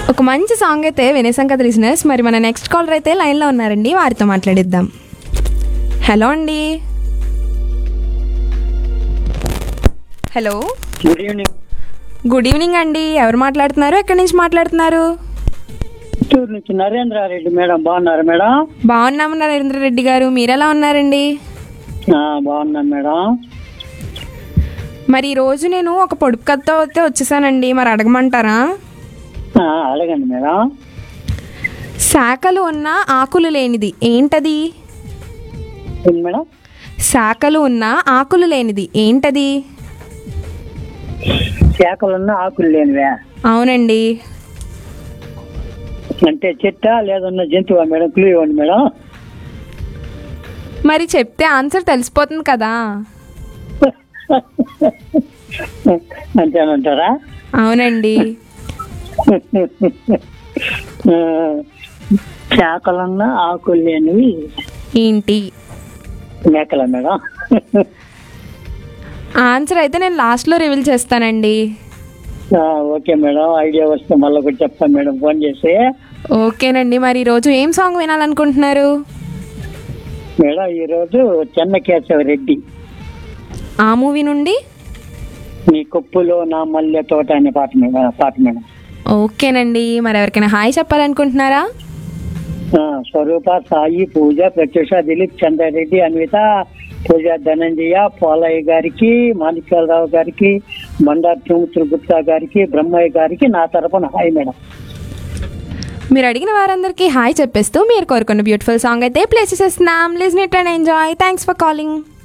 ఒక మంచి సాంగ్ అయితే వినేసాం కదా లిసినర్స్ మరి మన నెక్స్ట్ కాలర్ అయితే లైన్లో ఉన్నారండి వారితో మాట్లాడిద్దాం హలో అండి hello good evening good evening అండి ఎవరు మాట్లాడుతున్నారు ఎక్కడి నుంచి మాట్లాడుతున్నారు చిత్తూరు నుంచి నరేంద్రారెడ్డి మేడం బాగున్నారు మేడం బాగున్నాము నరేంద్ర రెడ్డి గారు మీరు ఎలా ఉన్నారండి ఆ, బాగున్నాను మేడం మరి ఈ రోజు నేను ఒక పొడుపు కథతో అయితే వచ్చేసానండి మరి అడగమంటారా ఆ, అడగండి మేడం శాఖలు ఉన్న ఆకులు లేనిది ఏంటది ఏంటి మేడం శాఖలు ఉన్న ఆకులు లేనిది ఏంటది శాఖలున్న ఆకులు లేనివే అవునండి అంటే చెట్ట లేదన్న జంతువా మేడం క్లూ ఇవ్వండి మేడం మరి చెప్తే ఆన్సర్ తెలిసిపోతుంది కదా అంతేనంటారా అవునండి ఆ, శాఖలున్న ఆకులు లేనివి ఏంటి మేకల మేడం ఆన్సర్ అయితే నేను లాస్ట్లో రివీల్ చేస్తానండి ఆ, ఓకే మేడం ఐడియా వస్తే మళ్ళీ ఒకటి చెప్తాను మేడం ఫోన్ చేసి ఓకేనండి మరి ఈరోజు ఏం సాంగ్ వినాలనుకుంటున్నారు మేడం ఈరోజు చెన్నకేశవ రెడ్డి ఆ మూవీ నుండి నీ కొప్పులో నా మల్లె తోట అనే పాట మేడం పాట మేడం ఓకేనండి మరి ఎవరికైనా హాయ్ చెప్పాలనుకుంటున్నారా ఆ, స్వరూప సాయి పూజ ప్రత్యూష దిలీప్ చంద్రారెడ్డి అన్విత పూజ ధనంజయ పోలయ్య గారికి మాణిక్యాలరావు గారికి మండార్ తిరుమతులు గుప్తా గారికి బ్రహ్మయ్య గారికి నా తరపున హాయ్ మేడం మీరు అడిగిన వారందరికీ హాయ్ చెప్పేస్తూ మీరు కోరుకున్న బ్యూటిఫుల్ సాంగ్ అయితే ప్లే చేసేస్తున్నాం listen it and enjoy thanks for calling